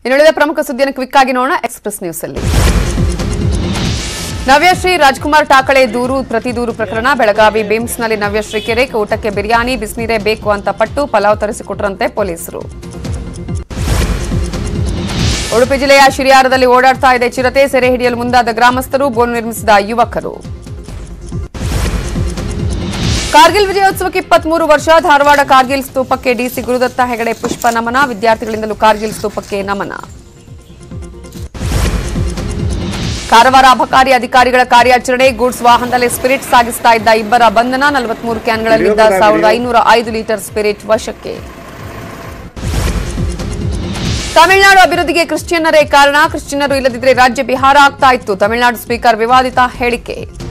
ಇನ್ನುಳಿದ ಪ್ರಮುಖ ಸುದ್ದಿಯನ್ನು ಕ್ವಿಕ್ ಆಗಿ ನೋಡೋಣ ಎಕ್ಸ್ಪ್ರೆಸ್ ನ್ಯೂಸ್ ಅಲ್ಲಿ ನವ್ಯಶ್ರೀ ರಾಜ್ಕುಮಾರ್ ಠಾಕಳೆ ದೂರು ಪ್ರತಿ ದೂರು ಪ್ರಕರಣ ಬೆಳಗಾವಿ ಬಿಮ್ಸ್ನಲ್ಲಿ ನವ್ಯಶ್ರೀ ಕೆರೆ ಊಟಕ್ಕೆ ಬಿರಿಯಾನಿ ಬಿಸಿನೀರೇ ಬೇಕು ಅಂತ ಪಟ್ಟು ಪಲಾವ್ ತರಿಸಿಕೊಟ್ರಂತೆ ಪೊಲೀಸರು ಉಡುಪಿ ಜಿಲ್ಲೆಯ ಶಿರಿಯಾರದಲ್ಲಿ ಓಡಾಡ್ತಾ ಇದೆ ಚಿರತೆ ಸೆರೆ ಹಿಡಿಯಲು ಮುಂದಾದ ಗ್ರಾಮಸ್ಥರು ಬೋನು ನಿರ್ಮಿಸಿದ ಯುವಕರು ಕಾರ್ಗಿಲ್ ವಿಜಯೋತ್ಸವಕ್ಕೆ ಇಪ್ಪತ್ಮೂರು ವರ್ಷ ಧಾರವಾಡ ಕಾರ್ಗಿಲ್ ಸ್ತೂಪಕ್ಕೆ ಡಿಸಿ ಗುರುದತ್ತ ಹೆಗಡೆ ಪುಷ್ಪ ನಮನ ವಿದ್ಯಾರ್ಥಿಗಳಿಂದಲೂ ಕಾರ್ಗಿಲ್ ಸ್ತೂಪಕ್ಕೆ ನಮನ ಕಾರವಾರ ಅಬಕಾರಿ ಅಧಿಕಾರಿಗಳ ಕಾರ್ಯಾಚರಣೆ ಗೂಡ್ಸ್ ವಾಹನದಲ್ಲಿ ಸ್ಪಿರಿಟ್ ಸಾಗಿಸ್ತಾ ಇದ್ದ ಇಬ್ಬರ ಬಂಧನ ನಲವತ್ಮೂರು ಕ್ಯಾನ್ಗಳಲ್ಲಿದ್ದ ಸಾವಿರದ ಐನೂರ ಐದು ಲೀಟರ್ ಸ್ಪಿರಿಟ್ ವಶಕ್ಕೆ ತಮಿಳುನಾಡು ಅಭಿವೃದ್ಧಿಗೆ ಕ್ರಿಶ್ಚಿಯನ್ನರೇ ಕಾರಣ ಕ್ರಿಶ್ಚಿಯನ್ನರು ಇಲ್ಲದಿದ್ದರೆ ರಾಜ್ಯ ಬಿಹಾರ ಆಗ್ತಾ ಇತ್ತು ತಮಿಳುನಾಡು ಸ್ಪೀಕರ್ ವಿವಾದಿತ ಹೇಳಿಕೆ